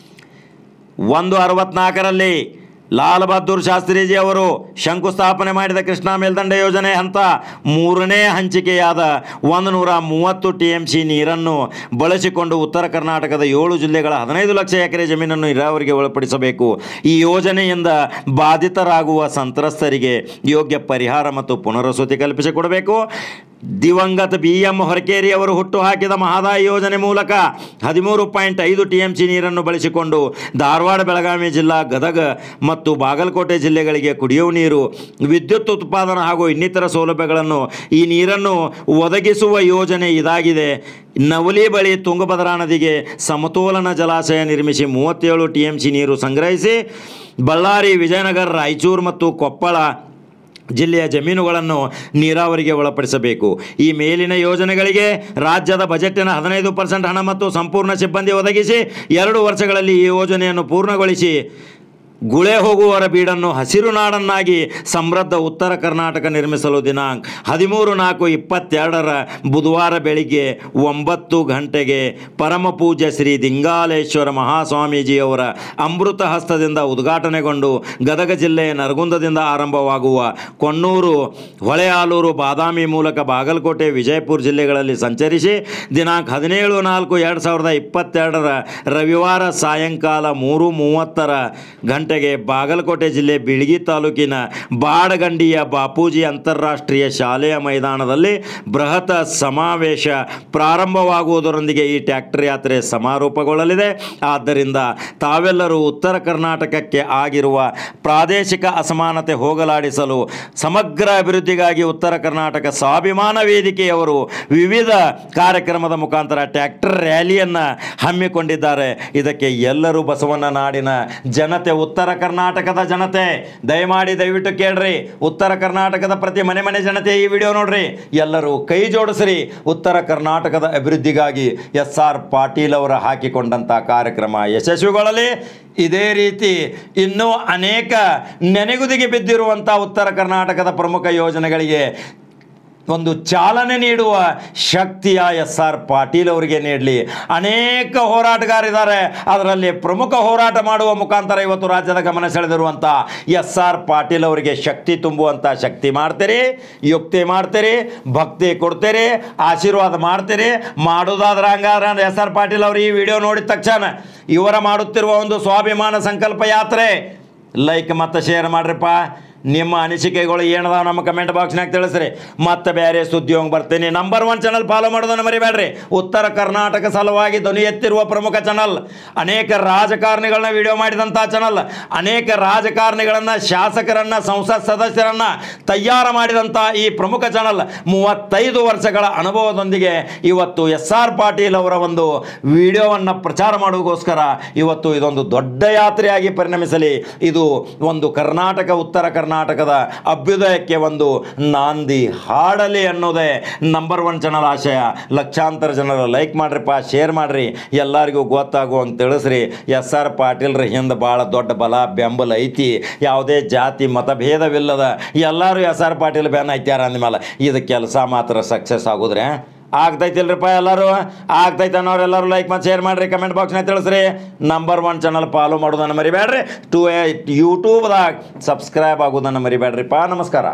ಒಂದು ಅರವತ್ನಾಲ್ಕರಲ್ಲಿ ಲಾಲ್ ಬಹದ್ದೂರ್ ಶಾಸ್ತ್ರೀಜಿ ಅವರು ಶಂಕುಸ್ಥಾಪನೆ ಮಾಡಿದ ಕೃಷ್ಣಾ ಮೇಲ್ದಂಡೆ ಯೋಜನೆ ಹಂತ ಮೂರನೇ ಹಂಚಿಕೆಯಾದ ಒಂದು ನೂರ ಮೂವತ್ತು ಟಿ ಎಂ ಸಿ ನೀರನ್ನು ಬಳಸಿಕೊಂಡು ಉತ್ತರ ಕರ್ನಾಟಕದ ಏಳು ಜಿಲ್ಲೆಗಳ ಹದಿನೈದು ಲಕ್ಷ ಎಕರೆ ಜಮೀನನ್ನು ನೀರಾವರಿಗೆ ಒಳಪಡಿಸಬೇಕು ಈ ಯೋಜನೆಯಿಂದ ಬಾಧಿತರಾಗುವ ಸಂತ್ರಸ್ತರಿಗೆ ಯೋಗ್ಯ ಪರಿಹಾರ ಮತ್ತು ಪುನರ್ವಸತಿ ಕಲ್ಪಿಸಿಕೊಡಬೇಕು ದಿವಂಗತ ಬಿ ಎಂ ಹೊರಕೇರಿ ಅವರು ಹುಟ್ಟುಹಾಕಿದ ಮಹದಾಯಿ ಯೋಜನೆ ಮೂಲಕ ಹದಿಮೂರು ಪಾಯಿಂಟ್ ಐದು ಟಿ ಎಂ ಸಿ ನೀರನ್ನು ಬಳಸಿಕೊಂಡು ಧಾರವಾಡ ಬೆಳಗಾವಿ ಜಿಲ್ಲಾ ಗದಗ ಮತ್ತು ಬಾಗಲಕೋಟೆ ಜಿಲ್ಲೆಗಳಿಗೆ ಕುಡಿಯುವ ನೀರು ವಿದ್ಯುತ್ ಉತ್ಪಾದನಾ ಹಾಗೂ ಇನ್ನಿತರ ಸೌಲಭ್ಯಗಳನ್ನು ಈ ನೀರನ್ನು ಒದಗಿಸುವ ಯೋಜನೆ ಇದಾಗಿದೆ ನವಲಿ ಬಳಿ ತುಂಗಭದ್ರಾ ನದಿಗೆ ಸಮತೋಲನ ಜಲಾಶಯ ನಿರ್ಮಿಸಿ ಮೂವತ್ತೇಳು ಟಿ ಎಂ ಸಿ ನೀರು ಸಂಗ್ರಹಿಸಿ ಬಳ್ಳಾರಿ ವಿಜಯನಗರ ರಾಯಚೂರು ಮತ್ತು ಕೊಪ್ಪಳ ಜಿಲ್ಲೆಯ ಜಮೀನುಗಳನ್ನು ನೀರಾವರಿಗೆ ಒಳಪಡಿಸಬೇಕು ಈ ಮೇಲಿನ ಯೋಜನೆಗಳಿಗೆ ರಾಜ್ಯದ ಬಜೆಟ್ಟಿನ ಹದಿನೈದು ಪರ್ಸೆಂಟ್ ಹಣ ಮತ್ತು ಸಂಪೂರ್ಣ ಸಿಬ್ಬಂದಿ ಒದಗಿಸಿ ಎರಡು ವರ್ಷಗಳಲ್ಲಿ ಈ ಯೋಜನೆಯನ್ನು ಪೂರ್ಣಗೊಳಿಸಿ ಗುಳೆ ಹೋಗುವವರ ಬೀಡನ್ನು ಹಸಿರು ನಾಡನ್ನಾಗಿ ಸಮೃದ್ಧ ಉತ್ತರ ಕರ್ನಾಟಕ ನಿರ್ಮಿಸಲು ದಿನಾಂಕ ಹದಿಮೂರು ನಾಲ್ಕು ಇಪ್ಪತ್ತೆರಡರ ಬುಧವಾರ ಬೆಳಿಗ್ಗೆ ಒಂಬತ್ತು ಗಂಟೆಗೆ ಪರಮ ಪೂಜ್ಯ ಶ್ರೀ ದಿಂಗಾಲೇಶ್ವರ ಮಹಾಸ್ವಾಮೀಜಿಯವರ ಅಮೃತ ಹಸ್ತದಿಂದ ಉದ್ಘಾಟನೆಗೊಂಡು ಗದಗ ಜಿಲ್ಲೆಯ ನರಗುಂದದಿಂದ ಆರಂಭವಾಗುವ ಕೊಣ್ಣೂರು ಹೊಳೆಆಲೂರು ಬಾದಾಮಿ ಮೂಲಕ ಬಾಗಲಕೋಟೆ ವಿಜಯಪುರ ಜಿಲ್ಲೆಗಳಲ್ಲಿ ಸಂಚರಿಸಿ ದಿನಾಂಕ ಹದಿನೇಳು ನಾಲ್ಕು ಎರಡು ಸಾವಿರದ ಇಪ್ಪತ್ತೆರಡರ ರವಿವಾರ ಸಾಯಂಕಾಲ ಮೂರು ಮೂವತ್ತರ ಗಂಟೆಗೆ ಬಾಗಲಕೋಟೆ ಜಿಲ್ಲೆ ಬಿಳಗಿ ತಾಲೂಕಿನ ಬಾಡಗಂಡಿಯ ಬಾಪೂಜಿ ಅಂತಾರಾಷ್ಟ್ರೀಯ ಶಾಲೆಯ ಮೈದಾನದಲ್ಲಿ ಬೃಹತ್ ಸಮಾವೇಶ ಪ್ರಾರಂಭವಾಗುವುದರೊಂದಿಗೆ ಈ ಟ್ಯಾಕ್ಟರ್ ಯಾತ್ರೆ ಸಮಾರೋಪಗೊಳ್ಳಲಿದೆ ಆದ್ದರಿಂದ ತಾವೆಲ್ಲರೂ ಉತ್ತರ ಕರ್ನಾಟಕಕ್ಕೆ ಆಗಿರುವ ಪ್ರಾದೇಶಿಕ ಅಸಮಾನತೆ ಹೋಗಲಾಡಿಸಲು ಸಮಗ್ರ ಅಭಿವೃದ್ಧಿಗಾಗಿ ಉತ್ತರ ಕರ್ನಾಟಕ ಸ್ವಾಭಿಮಾನ ವೇದಿಕೆಯವರು ವಿವಿಧ ಕಾರ್ಯಕ್ರಮದ ಮುಖಾಂತರ ಟ್ಯಾಕ್ಟರ್ ರ್ಯಾಲಿಯನ್ನು ಹಮ್ಮಿಕೊಂಡಿದ್ದಾರೆ ಇದಕ್ಕೆ ಎಲ್ಲರೂ ಬಸವನ ನಾಡಿನ ಜನತೆ ಉತ್ತರ ಕರ್ನಾಟಕದ ಜನತೆ ದಯಮಾಡಿ ದಯವಿಟ್ಟು ಕೇಳ್ರಿ ಉತ್ತರ ಕರ್ನಾಟಕದ ಪ್ರತಿ ಮನೆ ಮನೆ ಜನತೆ ಈ ವಿಡಿಯೋ ನೋಡ್ರಿ ಎಲ್ಲರೂ ಕೈ ಜೋಡಿಸ್ರಿ ಉತ್ತರ ಕರ್ನಾಟಕದ ಅಭಿವೃದ್ಧಿಗಾಗಿ ಎಸ್ ಆರ್ ಪಾಟೀಲ್ ಅವರು ಹಾಕಿಕೊಂಡಂಥ ಕಾರ್ಯಕ್ರಮ ಯಶಸ್ವಿಗೊಳ್ಳಲಿ ಇದೇ ರೀತಿ ಇನ್ನೂ ಅನೇಕ ನೆನೆಗುದಿಗೆ ಬಿದ್ದಿರುವಂಥ ಉತ್ತರ ಕರ್ನಾಟಕದ ಪ್ರಮುಖ ಯೋಜನೆಗಳಿಗೆ ಒಂದು ಚಾಲನೆ ನೀಡುವ ಶಕ್ತಿಯ ಎಸ್ ಆರ್ ಪಾಟೀಲ್ ಅವರಿಗೆ ನೀಡಲಿ ಅನೇಕ ಹೋರಾಟಗಾರಿದ್ದಾರೆ ಅದರಲ್ಲಿ ಪ್ರಮುಖ ಹೋರಾಟ ಮಾಡುವ ಮುಖಾಂತರ ಇವತ್ತು ರಾಜ್ಯದ ಗಮನ ಸೆಳೆದಿರುವಂಥ ಎಸ್ ಆರ್ ಪಾಟೀಲ್ ಅವರಿಗೆ ಶಕ್ತಿ ತುಂಬುವಂಥ ಶಕ್ತಿ ಮಾಡ್ತೀರಿ ಯುಕ್ತಿ ಮಾಡ್ತೀರಿ ಭಕ್ತಿ ಕೊಡ್ತೀರಿ ಆಶೀರ್ವಾದ ಮಾಡ್ತೀರಿ ಮಾಡೋದಾದ್ರೆ ಹಂಗಾದ್ರೆ ಎಸ್ ಆರ್ ಪಾಟೀಲ್ ಅವರು ಈ ವಿಡಿಯೋ ನೋಡಿದ ತಕ್ಷಣ ಇವರ ಮಾಡುತ್ತಿರುವ ಒಂದು ಸ್ವಾಭಿಮಾನ ಸಂಕಲ್ಪ ಯಾತ್ರೆ ಲೈಕ್ ಮತ್ತು ಶೇರ್ ಮಾಡ್ರಿಪ್ಪ ನಿಮ್ಮ ಅನಿಸಿಕೆಗಳು ಏನದಾವ ನಮ್ಮ ಕಮೆಂಟ್ ಬಾಕ್ಸ್ನಾಗ ತಿಳಿಸ್ರಿ ಮತ್ತೆ ಬೇರೆ ಸುದ್ದಿ ಹೋಗಿ ಬರ್ತೀನಿ ನಂಬರ್ ಒನ್ ಚಾನಲ್ ಫಾಲೋ ಮಾಡೋದನ್ನು ಮರಿಬೇಡ್ರಿ ಉತ್ತರ ಕರ್ನಾಟಕ ಸಲುವಾಗಿ ಧ್ವನಿ ಎತ್ತಿರುವ ಪ್ರಮುಖ ಚಾನಲ್ ಅನೇಕ ರಾಜಕಾರಣಿಗಳನ್ನ ವಿಡಿಯೋ ಮಾಡಿದಂಥ ಚಾನಲ್ ಅನೇಕ ರಾಜಕಾರಣಿಗಳನ್ನು ಶಾಸಕರನ್ನ ಸಂಸತ್ ಸದಸ್ಯರನ್ನ ತಯಾರು ಮಾಡಿದಂಥ ಈ ಪ್ರಮುಖ ಚಾನಲ್ ಮೂವತ್ತೈದು ವರ್ಷಗಳ ಅನುಭವದೊಂದಿಗೆ ಇವತ್ತು ಎಸ್ ಆರ್ ಪಾಟೀಲ್ ಅವರ ಒಂದು ವಿಡಿಯೋವನ್ನು ಪ್ರಚಾರ ಮಾಡುವುದಕ್ಕೋಸ್ಕರ ಇವತ್ತು ಇದೊಂದು ದೊಡ್ಡ ಯಾತ್ರೆಯಾಗಿ ಪರಿಣಮಿಸಲಿ ಇದು ಒಂದು ಕರ್ನಾಟಕ ಉತ್ತರ ಕರ್ನಾಟಕದ ಅಭ್ಯುದಯಕ್ಕೆ ಒಂದು ನಾಂದಿ ಹಾಡಲಿ ಅನ್ನೋದೇ ನಂಬರ್ ಒನ್ ಚಾನಲ್ ಆಶಯ ಲಕ್ಷಾಂತರ ಜನರು ಲೈಕ್ ಮಾಡ್ರಿಪ್ಪ ಶೇರ್ ಮಾಡ್ರಿ ಎಲ್ಲರಿಗೂ ಗೊತ್ತಾಗುವಂಗೆ ತಿಳಿಸ್ರಿ ಎಸ್ ಆರ್ ಪಾಟೀಲ್ರ ಹಿಂದೆ ಭಾಳ ದೊಡ್ಡ ಬಲ ಬೆಂಬಲ ಐತಿ ಯಾವುದೇ ಜಾತಿ ಮತಭೇದವಿಲ್ಲದ ಎಲ್ಲರೂ ಎಸ್ ಆರ್ ಪಾಟೀಲ್ ಬ್ಯಾನ್ ಐತ್ಯಾರ ಅಂದಮೇಲೆ ಇದು ಕೆಲಸ ಮಾತ್ರ ಸಕ್ಸಸ್ ಆಗುದ್ರೆ ಆಗ್ತೈತಿಲ್ರಿಪ್ಪ ಎಲ್ಲರೂ ಆಗ್ತೈತೆ ಅನ್ನೋರೆಲ್ಲರೂ ಲೈಕ್ ಮತ್ತು ಶೇರ್ ಮಾಡಿರಿ ಕಮೆಂಟ್ ಬಾಕ್ಸ್ನಾಗ ತಿಳಿಸ್ರಿ ನಂಬರ್ ಒನ್ ಚಾನಲ್ ಫಾಲೋ ಮಾಡೋದನ್ನು ಮರಿಬೇಡ್ರಿ ಟು ಯೂಟ್ಯೂಬ್ದಾಗ ಸಬ್ಸ್ಕ್ರೈಬ್ ಆಗೋದನ್ನು ಮರಿಬೇಡ್ರಿಪ್ಪ ನಮಸ್ಕಾರ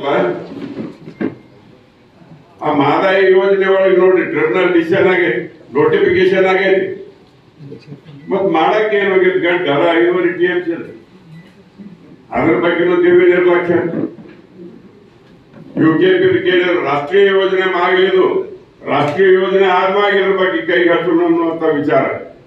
ಆ ಮಹದಾಯಿ ಯೋಜನೆ ಒಳಗೆ ನೋಡ್ರಿ ಟ್ರಿಬ್ಯುನಲ್ ಡಿಸಿಷನ್ ಆಗೈತಿ ನೋಟಿಫಿಕೇಶನ್ ಆಗೈತಿ ಮತ್ ಮಾಡಕ್ಕೆ ಏನ್ ಹೋಗೈತಿ ಗಂಟ ಅದ ಐದುವರೆ ಟಿ ಎಂ ಸಿ ಅದ್ರ ಬಗ್ಗೆನೂ ದಿವ್ಯ ನಿರ್ಲಕ್ಷ್ಯ ಯು ಕೆ ಪಿ ಕೇಳಿದ್ರು ರಾಷ್ಟ್ರೀಯ ಯೋಜನೆ ಆಗಲಿದು ರಾಷ್ಟ್ರೀಯ ಯೋಜನೆ ಆದ್ಮಾಗ ಇದ್ರ ಬಗ್ಗೆ ಕೈ ಹಚ್ಚೋಣ ಅನ್ನುವಂತ ವಿಚಾರ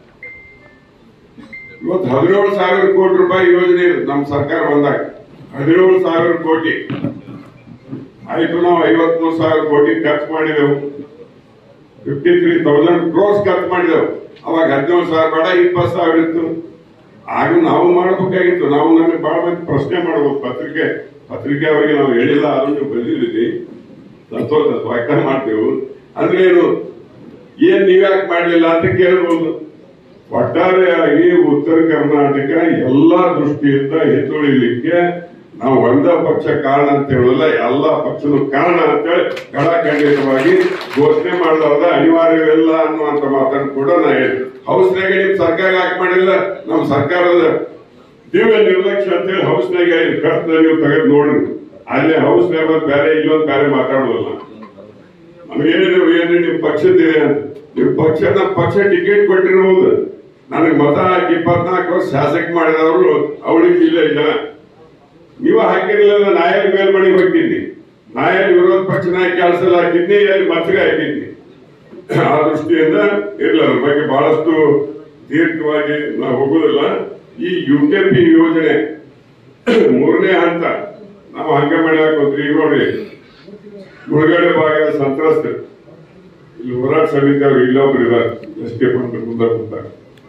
ಇವತ್ತು ಹದಿನೇಳು ಸಾವಿರ ಕೋಟಿ ರೂಪಾಯಿ ಯೋಜನೆ ಇದೆ ನಮ್ಮ ಸರ್ಕಾರ ಬಂದಾಗ ಹದಿನೇಳು ಸಾವಿರ ಕೋಟಿ ಆಯ್ತು ನಾವು ಐವತ್ಮೂರು ಸಾವಿರ ಕೋಟಿ ಖರ್ಚು ಮಾಡಿದೆವು ಫಿಫ್ಟಿ ತ್ರೀ ತೌಸಂಡ್ ಕ್ರೋಸ್ ಖರ್ಚು ಮಾಡಿದೆವು ಅವಾಗ ಹದಿನೇಳು ಸಾವಿರ ಬೇಡ ಇಪ್ಪತ್ತು ಸಾವಿರ ಇತ್ತು ಆಗ ನಾವು ಮಾಡಬೇಕಾಗಿತ್ತು ನಾವು ನಮಗೆ ಬಹಳ ಮಂದಿ ಪ್ರಶ್ನೆ ಮಾಡ್ಬೇಕು ಪತ್ರಿಕೆ ಪತ್ರಿಕೆ ಅವರಿಗೆ ನಾವು ಹೇಳಿಲ್ಲ ಅದನ್ನು ನೀವು ಬರೆದಿದ್ದೀರಿ ಸಂತೋಷ ಸ್ವಾಗತ ಮಾಡ್ತೇವೆ ಅಂದ್ರೆ ಏನು ಏನ್ ನೀವ್ಯಾಕೆ ಮಾಡ್ಲಿಲ್ಲ ಅಂತ ಕೇಳ್ಬೋದು ಒಟ್ಟಾರೆಯಾಗಿ ಉತ್ತರ ಕರ್ನಾಟಕ ಎಲ್ಲಾ ದೃಷ್ಟಿಯಿಂದ ಹಿಂದುಳಿಲಿಕ್ಕೆ ನಾವು ಒಂದ ಪಕ್ಷ ಕಾರಣ ಅಂತ ಹೇಳಲ್ಲ ಎಲ್ಲ ಪಕ್ಷದ ಕಾರಣ ಅಂತೇಳಿ ಖಡಾಖಂಡಿತವಾಗಿ ಘೋಷಣೆ ಮಾಡಲಾರ್ದ ಅನಿವಾರ್ಯವಿಲ್ಲ ಅನ್ನುವಂತ ಮಾತನ್ನು ಕೂಡ ನಾ ಹೇಳಿ ಹೌಸ್ನಾಗ ನಿಮ್ ಸರ್ಕಾರ ಯಾಕೆ ಮಾಡಿಲ್ಲ ನಮ್ಮ ಸರ್ಕಾರದ ದಿವ್ಯ ನಿರ್ಲಕ್ಷ್ಯ ಅಂತೇಳಿ ಹೌಸ್ನಾಗ ಖರ್ಚು ನೀವು ತೆಗೆದು ನೋಡ್ರಿ ಅಲ್ಲಿ ಹೌಸ್ನಾಗ ಒಂದ್ ಬೇರೆ ಇಲ್ಲೊಂದ್ ಬೇರೆ ಮಾತಾಡೋದಿಲ್ಲ ನಮಗೇನಿದೆ ಏನು ನಿಮ್ ಪಕ್ಷದಿದೆ ಅಂತ ನಿಮ್ ಪಕ್ಷ ನಮ್ಮ ಪಕ್ಷ ಟಿಕೆಟ್ ಕೊಟ್ಟಿರ್ಬೋದು ನನಗೆ ಮತ ಹಾಕಿ ಇಪ್ಪತ್ನಾಲ್ಕು ವರ್ಷ ಶಾಸಕ ಮಾಡಿದವರು ಅವಳಿಗೆ ಇಲ್ಲ ಜನ ನೀವು ಹಾಕಿರ್ಲಿಲ್ಲ ನಾಯಲ್ಲಿ ಮೇಲ್ಮನೆ ಹೋಗಿದ್ದಿ ನಾಯಲ್ಲಿ ವಿರೋಧ ಪಕ್ಷ ನಾಯಕ ಕೆಲಸ ಹಾಕಿದ್ನಿ ಅಲ್ಲಿ ಮತ್ತಿಗೆ ಹಾಕಿದ್ನಿ ಆ ದೃಷ್ಟಿಯಿಂದ ಇಲ್ಲ ಅದ್ರ ಬಗ್ಗೆ ಬಹಳಷ್ಟು ದೀರ್ಘವಾಗಿ ನಾವು ಹೋಗುದಿಲ್ಲ ಈ ಯು ಕೆ ಪಿ ಯೋಜನೆ ಮೂರನೇ ಹಂತ ನಾವು ಹಂಗೆ ಮಾಡ್ಯಾಕ ಈಗ ನೋಡಿ ಮುಳುಗಡೆ ಭಾಗದ ಸಂತ್ರಸ್ತರು ಇಲ್ಲಿ ಹೋರಾಟ ಸಮಿತಿ ಅವರು ಇಲ್ಲೊಬ್ರು ಇದ್ದಾರೆ ಎಸ್ ಕೆ ಮುಂದೆ ಕೂತಾರೆ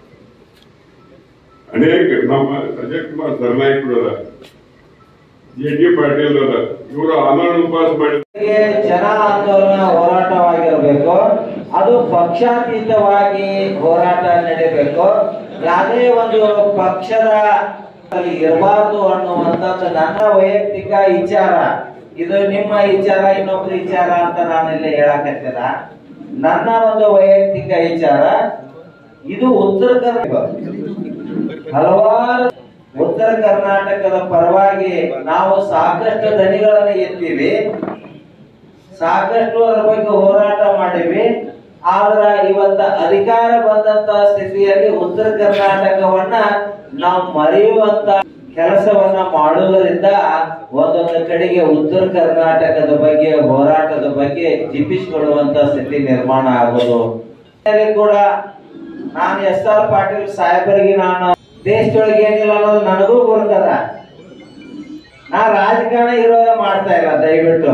ಅನೇಕ ನಮ್ಮ ಅಜಯ್ ಕುಮಾರ್ ಸರ್ನಾಯ್ಕರು ಅದ ಜೆ ಡಿ ಪಾಟೀಲ್ ಅದ ಇವರು ಆನಂದ ಉಪವಾಸ ಮಾಡಿ ಗೆ ಜನ ಆಂದೋಲನ ಹೋರಾಟವಾಗಿರಬೇಕು ಅದು ಪಕ್ಷಾತೀತವಾಗಿ ಹೋರಾಟ ನಡೀಬೇಕು ಯಾವುದೇ ಒಂದು ಪಕ್ಷದ ಅಲ್ಲಿ ಇರಬಾರ್ದು ಅನ್ನುವಂಥದ್ದು ನನ್ನ ವೈಯಕ್ತಿಕ ವಿಚಾರ ಇದು ನಿಮ್ಮ ವಿಚಾರ ಇನ್ನೊಬ್ಬರ ವಿಚಾರ ಅಂತ ನಾನು ಇಲ್ಲಿ ಹೇಳಕತ್ತಿಲ್ಲ ನನ್ನ ಒಂದು ವೈಯಕ್ತಿಕ ವಿಚಾರ ಇದು ಉತ್ತರ ಕರ್ನಾಟಕ ಹಲವಾರು ಉತ್ತರ ಕರ್ನಾಟಕದ ಪರವಾಗಿ ನಾವು ಸಾಕಷ್ಟು ದನಿಗಳನ್ನು ಎತ್ತೀವಿ ಸಾಕಷ್ಟು ಅದರ ಬಗ್ಗೆ ಹೋರಾಟ ಮಾಡಿವಿ ಆದ್ರ ಇವತ್ತ ಅಧಿಕಾರ ಬಂದಂತ ಸ್ಥಿತಿಯಲ್ಲಿ ಉತ್ತರ ಕರ್ನಾಟಕವನ್ನ ನಾವು ಮರೆಯುವಂತ ಕೆಲಸವನ್ನ ಮಾಡುವುದರಿಂದ ಒಂದೊಂದು ಕಡೆಗೆ ಉತ್ತರ ಕರ್ನಾಟಕದ ಬಗ್ಗೆ ಹೋರಾಟದ ಬಗ್ಗೆ ಜಿಪ್ಪಿಸಿಕೊಳ್ಳುವಂತ ಸ್ಥಿತಿ ನಿರ್ಮಾಣ ಆಗೋದು ಇಲ್ಲಿ ಕೂಡ ನಾನು ಎಸ್ ಆರ್ ಪಾಟೀಲ್ ಸಾಹೇಬರಿಗೆ ನಾನು ದೇಶದೊಳಗೆ ಏನಿಲ್ಲ ಅನ್ನೋದು ನನಗೂ ಗೊತ್ತದ ನಾ ರಾಜಕಾರಣ ಇರೋದ ಮಾಡ್ತಾ ಇಲ್ಲ ದಯವಿಟ್ಟು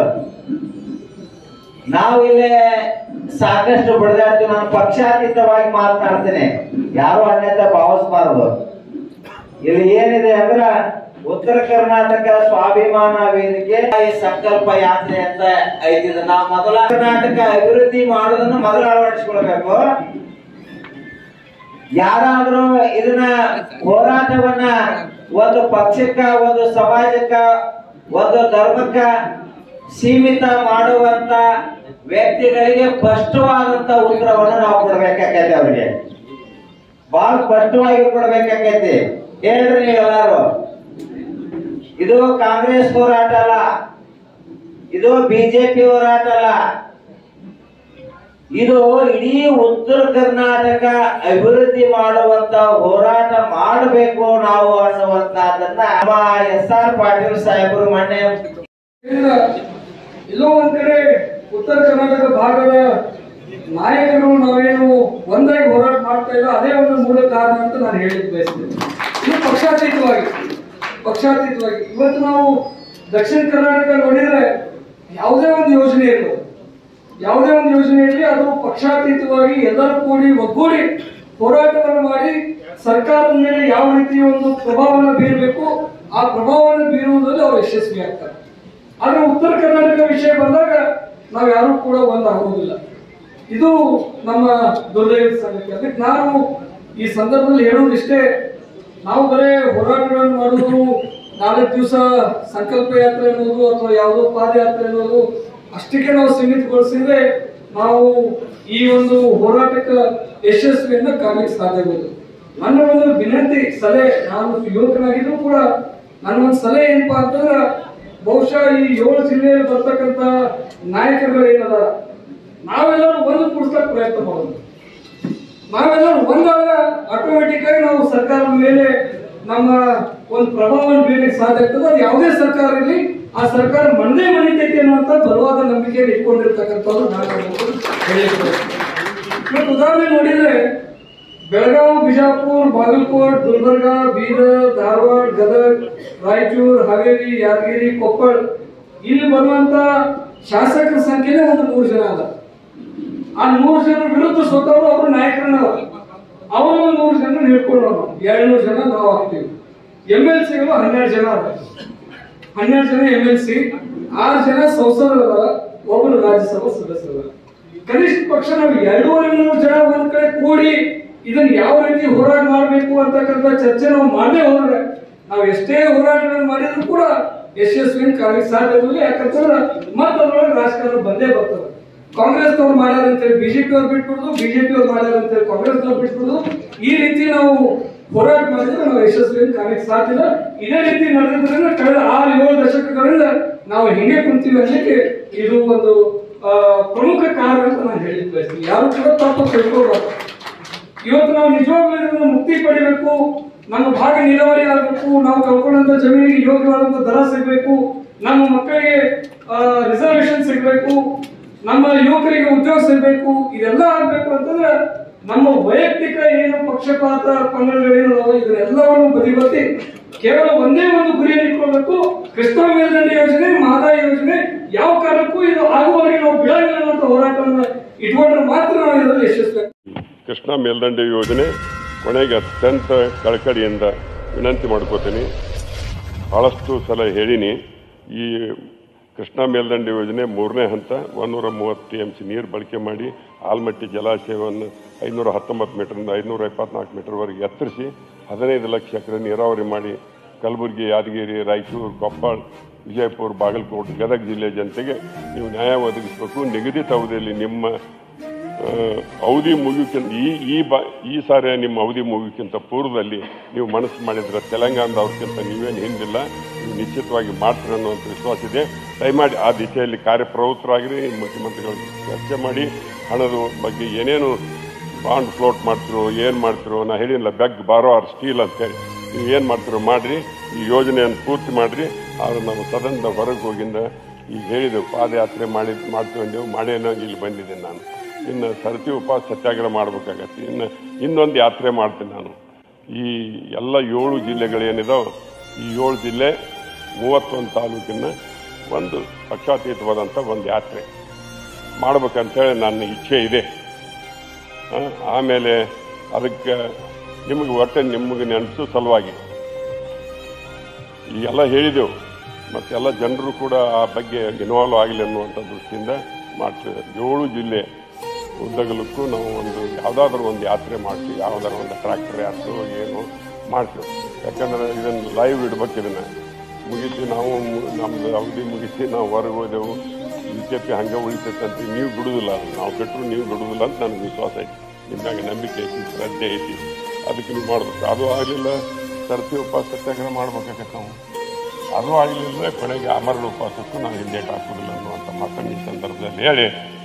ನಾವು ಇಲ್ಲಿ ಸಾಕಷ್ಟು ಬಡದಾಡ್ತೀವಿ ನಾನು ಪಕ್ಷಾತೀತವಾಗಿ ಮಾತನಾಡ್ತೇನೆ ಯಾರು ಅನ್ಯತಾ ಭಾವಿಸಬಾರದು ಇಲ್ಲಿ ಏನಿದೆ ಅಂದ್ರ ಉತ್ತರ ಕರ್ನಾಟಕ ಸ್ವಾಭಿಮಾನ ವೇದಿಕೆ ಈ ಸಂಕಲ್ಪ ಯಾತ್ರೆ ಅಂತ ಐತಿದೆ ನಾವು ಮೊದಲ ಕರ್ನಾಟಕ ಅಭಿವೃದ್ಧಿ ಮಾಡೋದನ್ನ ಮೊದಲು ಅಳವಡಿಸಿಕೊಳ್ಬೇಕು ಯಾರಾದ್ರೂ ಇದನ್ನ ಹೋರಾಟವನ್ನ ಒಂದು ಪಕ್ಷಕ್ಕ ಒಂದು ಸಮಾಜಕ್ಕ ಒಂದು ಧರ್ಮಕ್ಕ ಸೀಮಿತ ಮಾಡುವಂತ ವ್ಯಕ್ತಿಗಳಿಗೆ ಸ್ಪಷ್ಟವಾದಂತ ಉತ್ತರವನ್ನು ನಾವು ಕೊಡ್ಬೇಕಾಗೈತೆ ಅವರಿಗೆ ಬಹಳ ಸ್ಪಷ್ಟವಾಗಿ ಕೊಡ್ಬೇಕಾಗೈತಿ ಹೇಳ್ರಿ ನೀವೆಲ್ಲರೂ ಇದು ಕಾಂಗ್ರೆಸ್ ಹೋರಾಟ ಅಲ್ಲ ಇದು ಬಿಜೆಪಿ ಹೋರಾಟ ಅಲ್ಲ ಇದು ಇಡೀ ಉತ್ತರ ಕರ್ನಾಟಕ ಅಭಿವೃದ್ಧಿ ಮಾಡುವಂತ ಹೋರಾಟ ಮಾಡಬೇಕು ನಾವು ಅನ್ನುವಂತದನ್ನ ನಮ್ಮ ಎಸ್ ಆರ್ ಪಾಟೀಲ್ ಸಾಹೇಬರು ಮೊನ್ನೆ ಇಲ್ಲ ಎಲ್ಲೋ ಒಂದ್ ಕಡೆ ಉತ್ತರ ಕರ್ನಾಟಕ ಭಾಗದ ನಾಯಕರು ನಾವೇನು ಒಂದಾಗಿ ಹೋರಾಟ ಮಾಡ್ತಾ ಇಲ್ಲ ಅದೇ ಒಂದು ಮೂಲ ಕಾರಣ ಅಂತ ನಾನು ಹೇಳಿಕ್ ಬಯಸ್ತೇನೆ ಇದು ಪಕ್ಷಾತೀತವಾಗಿ ಪಕ್ಷಾತೀತವಾಗಿ ಇವತ್ತು ನಾವು ದಕ್ಷಿಣ ಕರ್ನಾಟಕ ನೋಡಿದ್ರೆ ಯಾವುದೇ ಒಂದು ಯೋಜನೆ ಇರಬಹುದು ಯಾವುದೇ ಒಂದು ಯೋಜನೆ ಇರಲಿ ಅದು ಪಕ್ಷಾತೀತವಾಗಿ ಎಲ್ಲರೂ ಕೂಡಿ ಒಗ್ಗೂಡಿ ಹೋರಾಟವನ್ನು ಮಾಡಿ ಸರ್ಕಾರದ ಮೇಲೆ ಯಾವ ರೀತಿಯ ಒಂದು ಪ್ರಭಾವವನ್ನು ಬೀರಬೇಕು ಆ ಪ್ರಭಾವವನ್ನು ಬೀರುವುದರಲ್ಲಿ ಅವರು ಯಶಸ್ವಿ ಆಗ್ತಾರೆ ಆದ್ರೆ ಉತ್ತರ ಕರ್ನಾಟಕ ವಿಷಯ ಬಂದಾಗ ನಾವು ಯಾರು ಕೂಡ ಒಂದಾಗುವುದಿಲ್ಲ ಇದು ನಮ್ಮ ದುರ್ದೈವದ ಸಂಗತಿ ಅದಕ್ಕೆ ನಾನು ಈ ಸಂದರ್ಭದಲ್ಲಿ ಹೇಳೋದು ಇಷ್ಟೇ ನಾವು ಬರೇ ಹೋರಾಟಗಳನ್ನು ಮಾಡೋದು ನಾಲ್ಕು ದಿವಸ ಸಂಕಲ್ಪ ಯಾತ್ರೆ ಅನ್ನೋದು ಅಥವಾ ಯಾವುದೋ ಪಾದಯಾತ್ರೆ ಅನ್ನೋದು ಅಷ್ಟಕ್ಕೆ ನಾವು ಸೀಮಿತಗೊಳಿಸಿದ್ರೆ ನಾವು ಈ ಒಂದು ಹೋರಾಟಕ್ಕೆ ಯಶಸ್ವಿಯಿಂದ ಕಾಣಲಿಕ್ಕೆ ಸಾಧ್ಯವಿಲ್ಲ ನನ್ನ ಒಂದು ವಿನಂತಿ ಸಲಹೆ ನಾನು ಯುವಕನಾಗಿದ್ರು ಕೂಡ ನನ್ನ ಒಂದು ಸಲಹೆ ಏನಪ್ಪಾ ಅಂತಂದ್ರೆ ಬಹುಶಃ ಈ ಏಳು ಜಿಲ್ಲೆಯಲ್ಲಿ ಬರ್ತಕ್ಕಂಥ ನಾಯಕರುಗಳು ಏನದ ನಾವೆಲ್ಲರೂ ಒಂದು ಕೂಡಿಸ್ಲಿಕ್ಕೆ ಪ್ರಯತ್ನ ಮಾಡೋದು ನಾವೆಲ್ಲರೂ ಒಂದಾಗ ಆಟೋಮೆಟಿಕ್ ಆಗಿ ನಾವು ಸರ್ಕಾರದ ಮೇಲೆ ನಮ್ಮ ಒಂದು ಪ್ರಭಾವವನ್ನು ಬೀರಲಿಕ್ಕೆ ಸಾಧ್ಯ ಆಗ್ತದೆ ಅದು ಯಾವುದೇ ಸರ್ಕಾರ ಇರಲಿ ಆ ಸರ್ಕಾರ ಮಂದೇ ಮನಿತೈತಿ ಅನ್ನುವಂಥ ಬಲವಾದ ನಂಬಿಕೆಯನ್ನು ಇಟ್ಕೊಂಡಿರ್ತಕ್ಕಂಥದ್ದು ನಾನು ಹೇಳಿಕ್ಕೆ ಬಯಸ್ತೇನೆ. ಇವತ್ತು ಉದಾಹರಣೆ ನೋಡಿದ್ರೆ ಬೆಳಗಾವಿ ಬಿಜಾಪುರ ಬಾಗಲಕೋಟ್ ಗುಲ್ಬರ್ಗ ಬೀದರ್ ಧಾರವಾಡ ಗದಗ್ ರಾಯಚೂರು ಹಾವೇರಿ ಯಾದಗಿರಿ ಕೊಪ್ಪಳ ಇಲ್ಲಿ ಬರುವಂತ ಶಾಸಕರ ಸಂಖ್ಯೆನೇ ಒಂದು ನೂರು ಜನ ಅದ ಆ ನೂರು ಜನ ವಿರುದ್ಧ ಸ್ವತಃ ಅವರು ನಾಯಕರನ್ನ ಅವರು ಒಂದು ನೂರು ಜನ ಹಿಡ್ಕೊಂಡು ನಾವು ಎರಡ್ನೂರು ಜನ ನಾವು ಆಗ್ತೀವಿ ಎಂ ಎಲ್ ಸಿಗಳು ಹನ್ನೆರಡು ಜನ ಅದ ಹನ್ನೆರಡು ಜನ ಎಂ ಎಲ್ ಸಿ ಆರು ಜನ ಸಂಸದರ ಒಬ್ಬರು ರಾಜ್ಯಸಭಾ ಸದಸ್ಯರ ಕನಿಷ್ಠ ಪಕ್ಷ ನಾವು ಎರಡೂವರೆ ಮೂರು ಜನ ಒಂದ್ ಕಡೆ ಕೂಡಿ ಇದನ್ನ ಯಾವ ರೀತಿ ಹೋರಾಟ ಮಾಡಬೇಕು ಅಂತಕ್ಕಂಥ ಚರ್ಚೆ ನಾವು ಮಾಡದೇ ಹೋದ್ರೆ ನಾವು ಎಷ್ಟೇ ಹೋರಾಟಗಳನ್ನು ಮಾಡಿದ್ರು ಕೂಡ ಯಶಸ್ವಿ ಕಾಣಲಿಕ್ಕೆ ಸಾಧ್ಯ ಇರಲಿಲ್ಲ ಯಾಕಂತಂದ್ರೆ ಮತ್ತದ್ರೊಳಗೆ ರಾಜಕಾರಣ ಬಂದೇ ಬರ್ತದೆ ಕಾಂಗ್ರೆಸ್ ಅವ್ರು ಮಾಡ್ಯಾರ ಅಂತೇಳಿ ಬಿಜೆಪಿ ಅವ್ರು ಬಿಟ್ಬಿಡುದು ಬಿಜೆಪಿ ಅವ್ರು ಮಾಡ್ಯಾರ ಅಂತೇಳಿ ಕಾಂಗ್ರೆಸ್ ಅವ್ರು ಬಿಟ್ಬಿಡುದು ಈ ರೀತಿ ನಾವು ಹೋರಾಟ ಮಾಡಿದ್ರೆ ನಾವು ಯಶಸ್ವಿ ಕಾಣಲಿಕ್ಕೆ ಸಾಧ್ಯ ಇಲ್ಲ ಇದೇ ರೀತಿ ನಡೆದ್ರಿಂದ ಕಳೆದ ಆರು ಏಳು ದಶಕಗಳಿಂದ ನಾವು ಹಿಂಗೆ ಕುಂತೀವಿ ಅನ್ನಲಿಕ್ಕೆ ಇದು ಒಂದು ಆ, ಪ್ರಮುಖ ಕಾರಣ ಅಂತ ನಾನು ಹೇಳಿದ್ ಬಯಸ್ತೀನಿ ಯಾರು ಕೂಡ ತಪ್ಪು ತಿಳ್ಕೊಬಾರ್ದು ಇವತ್ತು ನಾವು ನಿಜವಾಗ್ಲೂ ಇದರಿಂದ ಮುಕ್ತಿ ಪಡಿಬೇಕು ನಮ್ಮ ಭಾಗ ನೀರಾವರಿ ಆಗಬೇಕು ನಾವು ಕಳ್ಕೊಂಡಂತ ಜಮೀನಿಗೆ ಯೋಗ್ಯವಾದಂತ ದರ ಸಿಗಬೇಕು ನಮ್ಮ ಮಕ್ಕಳಿಗೆ ರಿಸರ್ವೇಶನ್ ಸಿಗಬೇಕು ನಮ್ಮ ಯುವಕರಿಗೆ ಉದ್ಯೋಗ ಸಿಗಬೇಕು ಇದೆಲ್ಲ ಆಗ್ಬೇಕು ಅಂತಂದ್ರೆ ನಮ್ಮ ವೈಯಕ್ತಿಕ ಏನು ಪಕ್ಷಪಾತ ಪಂಗಡಗಳೇನು ನಾವು ಇದನ್ನೆಲ್ಲವನ್ನು ಬದಿಗೊತ್ತಿ ಕೇವಲ ಒಂದೇ ಒಂದು ಗುರಿಯನ್ನು ಇಟ್ಕೊಳ್ಬೇಕು ಕೃಷ್ಣ ಮೇಲ್ದಂಡೆ ಯೋಜನೆ ಮಹದಾಯಿ ಯೋಜನೆ ಯಾವ ಕಾರಣಕ್ಕೂ ಇದು ಆಗುವವರೆಗೆ ನಾವು ಬಿಡಂಗಿಲ್ಲ ಅನ್ನೋ ಹೋರಾಟವನ್ನು ಇಟ್ಕೊಂಡ್ರೆ ಮಾತ್ರ ನಾವು ಇದರಲ್ಲಿ ಯಶಸ್ವಿ ಕೃಷ್ಣಾ ಮೇಲ್ದಂಡೆ ಯೋಜನೆ ಕೊನೆಗೆ ಅತ್ಯಂತ ಕಳಕಳಿಯಿಂದ ವಿನಂತಿ ಮಾಡ್ಕೋತೀನಿ ಭಾಳಷ್ಟು ಸಲ ಹೇಳಿನಿ ಈ ಕೃಷ್ಣಾ ಮೇಲ್ದಂಡೆ ಯೋಜನೆ ಮೂರನೇ ಹಂತ ಒಂದೂರ ಮೂವತ್ತು ಎಮ್ ಸಿ ನೀರು ಬಳಕೆ ಮಾಡಿ ಆಲ್ಮಟ್ಟಿ ಜಲಾಶಯವನ್ನು ಐನೂರ ಹತ್ತೊಂಬತ್ತು ಮೀಟರಿಂದ ಐನೂರ ಇಪ್ಪತ್ನಾಲ್ಕು ಮೀಟರ್ವರೆಗೆ ಎತ್ತರಿಸಿ ಹದಿನೈದು ಲಕ್ಷ ಎಕರೆ ನೀರಾವರಿ ಮಾಡಿ ಕಲಬುರಗಿ ಯಾದಗಿರಿ ರಾಯಚೂರು ಕೊಪ್ಪಳ ವಿಜಯಪುರ ಬಾಗಲಕೋಟೆ ಗದಗ ಜಿಲ್ಲೆ ಜನತೆಗೆ ನೀವು ನ್ಯಾಯ ಒದಗಿಸಬೇಕು ನಿಗದಿತ ಅವಧಿಯಲ್ಲಿ ನಿಮ್ಮ ಆ, ಅವಧಿ ಮುಗಿಯೋಕ್ಕಿಂತ ಈ ಈ ಬಾ ಈ ಸಾರಿ ನಿಮ್ಮ ಅವಧಿ ಮುಗಿಯೋಕ್ಕಿಂತ ಪೂರ್ವದಲ್ಲಿ ನೀವು ಮನಸ್ಸು ಮಾಡಿದ್ರೆ ತೆಲಂಗಾಣದವ್ರಿಗಿಂತ ನೀವೇನು ಹಿಂದಿಲ್ಲ ನೀವು ನಿಶ್ಚಿತವಾಗಿ ಮಾಡ್ತೀರ ಅನ್ನುವಂಥ ವಿಶ್ವಾಸ ಇದೆ ದಯಮಾಡಿ ಆ ದಿಶೆಯಲ್ಲಿ ಕಾರ್ಯಪ್ರವೃತ್ತರಾಗಿರಿ ಮುಖ್ಯಮಂತ್ರಿಗಳು ಚರ್ಚೆ ಮಾಡಿ ಹಣದ ಬಗ್ಗೆ ಏನೇನು ಬಾಂಡ್ ಫ್ಲೋಟ್ ಮಾಡ್ತಿರೋ ಏನು ಮಾಡ್ತಿರೋ ನಾ ಹೇಳಿಲ್ಲ ಬೆಗ್ ಬಾರೋ ಆರ್ ಸ್ಟೀಲ್ ಅಂತೇಳಿ ನೀವು ಏನು ಮಾಡ್ತಿರೋ ಮಾಡಿರಿ ಈ ಯೋಜನೆಯನ್ನು ಪೂರ್ತಿ ಮಾಡಿರಿ ಆದ್ರೆ ನಾವು ಸದನದ ಹೊರಗೆ ಹೋಗಿಂದ ಈಗ ಹೇಳಿದೆವು ಪಾದಯಾತ್ರೆ ಮಾಡಿ ಮಾಡ್ತೀವಿ ಮಾಡೇನೋ ಇಲ್ಲಿ ಬಂದಿದ್ದೇನೆ ನಾನು ಇನ್ನು ಸರತಿ ಉಪವಾಸ ಸತ್ಯಾಗ್ರಹ ಮಾಡ್ಬೇಕಾಗತ್ತೆ ಇನ್ನು ಇನ್ನೊಂದು ಯಾತ್ರೆ ಮಾಡ್ತೀನಿ ನಾನು ಈ ಎಲ್ಲ ಏಳು ಜಿಲ್ಲೆಗಳೇನಿದಾವೆ ಈ ಏಳು ಜಿಲ್ಲೆ ಮೂವತ್ತೊಂದು ತಾಲೂಕಿನ ಒಂದು ಪಕ್ಷಾತೀತವಾದಂಥ ಒಂದು ಯಾತ್ರೆ ಮಾಡ್ಬೇಕಂತೇಳಿ ನನ್ನ ಇಚ್ಛೆ ಇದೆ ಆ, ಆಮೇಲೆ ಅದಕ್ಕೆ ನಿಮಗೆ ಒಟ್ಟೆ ನಿಮಗೆ ನೆನೆಸೋ ಸಲುವಾಗಿ ಈ ಎಲ್ಲ ಹೇಳಿದೆವು ಮತ್ತೆಲ್ಲ ಜನರು ಕೂಡ ಆ ಬಗ್ಗೆ ಇನ್ವಾಲ್ವ್ ಆಗಲಿ ಅನ್ನುವಂಥ ದೃಷ್ಟಿಯಿಂದ ಮಾಡ್ತೀವಿ ಏಳು ಜಿಲ್ಲೆ ಉದ್ದಗಲಕ್ಕೂ ನಾವು ಒಂದು ಯಾವುದಾದ್ರೂ ಒಂದು ಯಾತ್ರೆ ಮಾಡ್ತೀವಿ ಯಾವುದಾದ್ರು ಒಂದು ಟ್ರ್ಯಾಕ್ಟರ್ ಯಾತ್ರೆ ಏನು ಮಾಡ್ತೀವಿ ಯಾಕಂದ್ರೆ ಇದನ್ನು ಲೈವ್ ಇಡ್ಬೇಕು ಇದನ್ನು ಮುಗಿಸಿ ನಾವು ಮು- ನಮ್ದು ಅವಧಿ ಮುಗಿಸಿ ನಾವು ಹೊರಗೆ ಹೋದೆವು ಬಿ ಜೆ ಪಿ ಹಂಗೆ ಉಳಿತೈತೆ ಅಂತ ನೀವು ಬಿಡುವುದಿಲ್ಲ ಅದನ್ನ. ನಾವು ಬಿಟ್ಟರು ನೀವು ಬಿಡುವುದಿಲ್ಲ ಅಂತ ನನಗೆ ವಿಶ್ವಾಸ ಐತಿ ನಿಮ್ದಾಗ ನಂಬಿಕೆ ಐತಿ ಶ್ರದ್ಧೆ ಐತಿ ಅದಕ್ಕೆ ನೀವು ಮಾಡ್ಬೇಕು ಅದು ಆಗಲಿಲ್ಲ ಸರತಿ ಉಪವಾಸ ಸತ್ಯಾಗ್ರಹ ಮಾಡ್ಬೇಕಾಗತ್ತೆ ನಾವು ಅದು ಆಗಲಿಲ್ಲ ಕೊನೆಗೆ ಅಮರಣ ಉಪವಾಸಕ್ಕೂ ನಾವು ಹಿಂದೇಟು ಹಾಕೋದಿಲ್ಲ ಅನ್ನುವಂಥ ಮಾತನ್ನು ಈ ಸಂದರ್ಭದಲ್ಲಿ ಹೇಳಿ